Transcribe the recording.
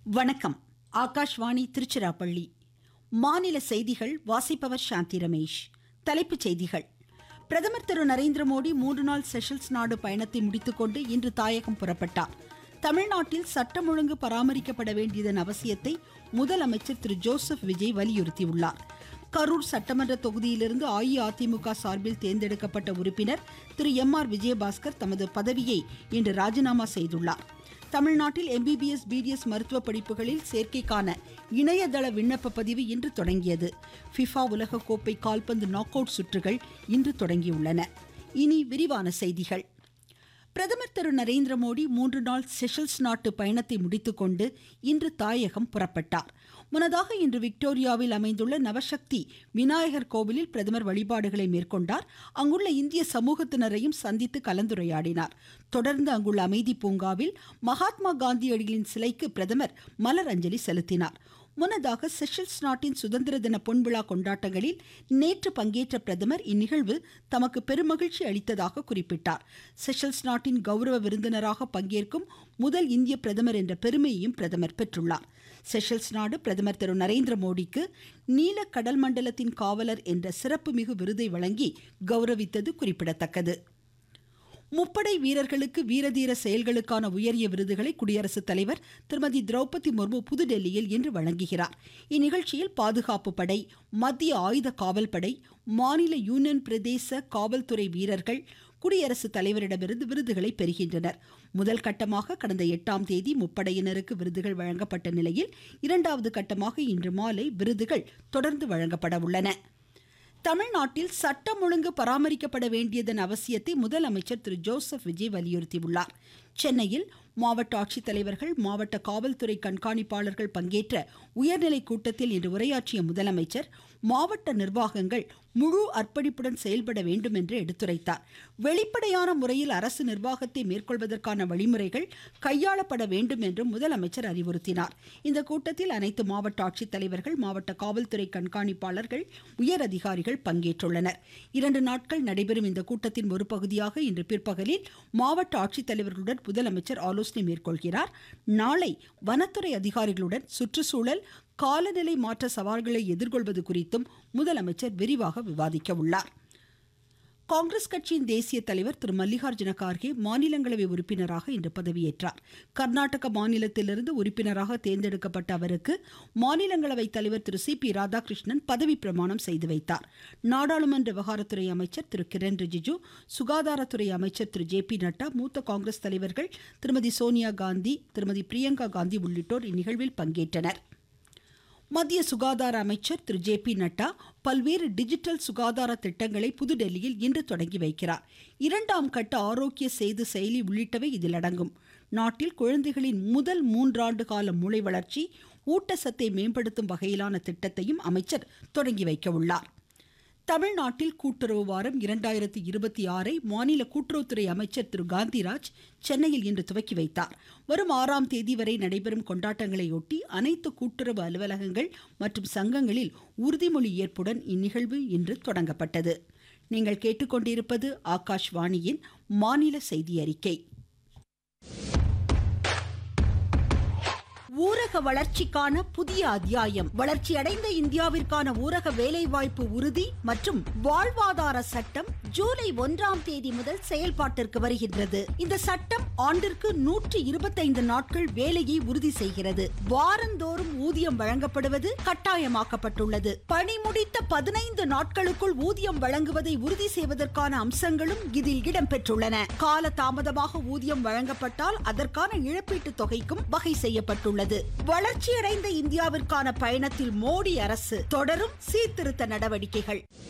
வணக்கம் ஆகாஷ்வாணி திருச்சிராப்பள்ளி மாநில செய்திகள் வாசிப்பவர் சாந்தி ரமேஷ் தலைப்புச் செய்திகள் பிரதமர் திரு நரேந்திர மோடி மூன்று நாள் செஷல்ஸ் நாடு பயணத்தை முடித்துக்கொண்டு இன்று தாயகம் புறப்பட்டார் தமிழ்நாட்டில் சட்டம் ஒழுங்கு பராமரிக்கப்பட வேண்டியதன் அவசியத்தை முதலமைச்சர் திரு ஜோசப் விஜய் வலியுறுத்தியுள்ளார் கரூர் சட்டமன்ற தொகுதியிலிருந்து அஇஅதிமுக சார்பில் தேர்ந்தெடுக்கப்பட்ட உறுப்பினர் திரு எம் ஆர் விஜயபாஸ்கர் தமது பதவியை இன்று ராஜினாமா செய்துள்ளார் தமிழ்நாட்டில் எம்பிபிஎஸ் பிடிஎஸ் மருத்துவ படிப்புகளில் சேர்க்கைக்கான இணையதள விண்ணப்ப பதிவு இன்று தொடங்கியது ஃபிஃபா உலகக்கோப்பை கால்பந்து நாக் அவுட் சுற்றுகள் இன்று தொடங்கியுள்ளன இனி விரிவான செய்திகள் பிரதமர் திரு நரேந்திர மோடி மூன்று நாள் செஷல்ஸ் நாட்டு பயணத்தை முடித்துக்கொண்டு இன்று தாயகம் புறப்பட்டார் முன்னதாக இன்று விக்டோரியாவில் அமைந்துள்ள நவசக்தி விநாயகர் கோவிலில் பிரதமர் வழிபாடுகளை மேற்கொண்டார் அங்குள்ள இந்திய சமூகத்தினரையும் சந்தித்து கலந்துரையாடினார் தொடர்ந்து அங்குள்ள அமைதி பூங்காவில் மகாத்மா காந்தியடிகளின் சிலைக்கு பிரதமர் மலர் அஞ்சலி செலுத்தினார் முன்னதாக செஷல்ஸ் நாட்டின் சுதந்திர தின பொன்விழா கொண்டாட்டங்களில் நேற்று பங்கேற்ற பிரதமர் இந்நிகழ்வு தமக்கு பெருமகிழ்ச்சி அளித்ததாக குறிப்பிட்டார் செஷல்ஸ் நாட்டின் கௌரவ விருந்தினராக பங்கேற்கும் முதல் இந்திய பிரதமர் என்ற பெருமையையும் பிரதமர் பெற்றுள்ளார் செஷல்ஸ் நாடு பிரதமர் திரு நரேந்திர மோடிக்கு நீல கடல் மண்டலத்தின் காவலர் என்ற சிறப்புமிகு விருதை வழங்கி கௌரவித்தது குறிப்பிடத்தக்கது முப்படை வீரர்களுக்கு வீரதீர செயல்களுக்கான உயரிய விருதுகளை குடியரசுத் தலைவர் திருமதி திரௌபதி முர்மு புதுடெல்லியில் இன்று வழங்குகிறார் இந்நிகழ்ச்சியில் பாதுகாப்பு படை மத்திய ஆயுத காவல் படை மாநில யூனியன் பிரதேச காவல்துறை வீரர்கள் குடியரசுத் தலைவரிடமிருந்து விருதுகளை பெறுகின்றனர் முதல் கட்டமாக கடந்த எட்டாம் தேதி முப்படையினருக்கு விருதுகள் வழங்கப்பட்ட நிலையில் இரண்டாவது கட்டமாக இன்று மாலை விருதுகள் தொடர்ந்து வழங்கப்பட உள்ளன தமிழ்நாட்டில் சட்டம் ஒழுங்கு பராமரிக்கப்பட வேண்டியதன் அவசியத்தை முதலமைச்சர் திரு ஜோசப் விஜய் வலியுறுத்தியுள்ளார் சென்னையில் மாவட்ட ஆட்சித்தலைவர்கள் மாவட்ட காவல்துறை கண்காணிப்பாளர்கள் பங்கேற்ற உயர்நிலை கூட்டத்தில் இன்று உரையாற்றிய முதலமைச்சர் மாவட்ட நிர்வாகங்கள் முழு அர்ப்பணிப்புடன் செயல்பட வேண்டும் என்று எடுத்துரைத்தார் வெளிப்படையான முறையில் அரசு நிர்வாகத்தை மேற்கொள்வதற்கான வழிமுறைகள் கையாளப்பட வேண்டும் என்றும் முதலமைச்சர் அறிவுறுத்தினார் இந்த கூட்டத்தில் அனைத்து மாவட்ட ஆட்சித்தலைவர்கள் மாவட்ட காவல்துறை கண்காணிப்பாளர்கள் உயர் அதிகாரிகள் பங்கேற்றுள்ளனர் இரண்டு நாட்கள் நடைபெறும் இந்த கூட்டத்தின் ஒரு பகுதியாக இன்று பிற்பகலில் மாவட்ட ஆட்சித்தலைவர்களுடன் முதலமைச்சர் ஆலோசனை மேற்கொள்கிறார் நாளை வனத்துறை அதிகாரிகளுடன் சுற்றுச்சூழல் காலநிலை மாற்ற சவால்களை எதிர்கொள்வது குறித்தும் முதலமைச்சர் விரிவாக விவாதிக்க உள்ளார் காங்கிரஸ் கட்சியின் தேசிய தலைவர் திரு மல்லிகார்ஜுன கார்கே மாநிலங்களவை உறுப்பினராக இன்று பதவியேற்றார் கர்நாடக மாநிலத்திலிருந்து உறுப்பினராக தேர்ந்தெடுக்கப்பட்ட அவருக்கு மாநிலங்களவை தலைவர் திரு சி பி ராதாகிருஷ்ணன் பதவி பிரமாணம் செய்து வைத்தார் நாடாளுமன்ற விவகாரத்துறை அமைச்சர் திரு கிரண் ரிஜிஜு சுகாதாரத்துறை அமைச்சர் திரு ஜே பி நட்டா மூத்த காங்கிரஸ் தலைவர்கள் திருமதி சோனியா காந்தி திருமதி பிரியங்கா காந்தி உள்ளிட்டோர் இந்நிகழ்வில் பங்கேற்றனர் மத்திய சுகாதார அமைச்சர் திரு ஜே பி நட்டா பல்வேறு டிஜிட்டல் சுகாதார திட்டங்களை புதுடெல்லியில் இன்று தொடங்கி வைக்கிறார் இரண்டாம் கட்ட ஆரோக்கிய சேது செயலி உள்ளிட்டவை இதில் அடங்கும் நாட்டில் குழந்தைகளின் முதல் மூன்றாண்டு கால மூளை வளர்ச்சி ஊட்டச்சத்தை மேம்படுத்தும் வகையிலான திட்டத்தையும் அமைச்சர் தொடங்கி வைக்க உள்ளார் தமிழ்நாட்டில் கூட்டுறவு வாரம் இரண்டாயிரத்தி இருபத்தி ஆறை மாநில கூட்டுறவுத்துறை அமைச்சர் திரு காந்திராஜ் சென்னையில் இன்று துவக்கி வைத்தார் வரும் ஆறாம் தேதி வரை நடைபெறும் கொண்டாட்டங்களையொட்டி அனைத்து கூட்டுறவு அலுவலகங்கள் மற்றும் சங்கங்களில் உறுதிமொழி ஏற்புடன் இந்நிகழ்வு இன்று தொடங்கப்பட்டது நீங்கள் கேட்டுக்கொண்டிருப்பது ஆகாஷ்வாணியின் மாநில செய்தி அறிக்கை ஊரக வளர்ச்சிக்கான புதிய அத்தியாயம் வளர்ச்சியடைந்த இந்தியாவிற்கான ஊரக வேலைவாய்ப்பு உறுதி மற்றும் வாழ்வாதார சட்டம் ஜூலை ஒன்றாம் தேதி முதல் செயல்பாட்டிற்கு வருகின்றது இந்த சட்டம் ஆண்டிற்கு நூற்றி இருபத்தைந்து நாட்கள் வேலையை உறுதி செய்கிறது வாரந்தோறும் ஊதியம் வழங்கப்படுவது கட்டாயமாக்கப்பட்டுள்ளது பணி முடித்த பதினைந்து நாட்களுக்குள் ஊதியம் வழங்குவதை உறுதி செய்வதற்கான அம்சங்களும் இதில் இடம்பெற்றுள்ளன கால தாமதமாக ஊதியம் வழங்கப்பட்டால் அதற்கான இழப்பீட்டு தொகைக்கும் வகை செய்யப்பட்டுள்ளது உள்ளது வளர்ச்சியடைந்த இந்தியாவிற்கான பயணத்தில் மோடி அரசு தொடரும் சீர்திருத்த நடவடிக்கைகள்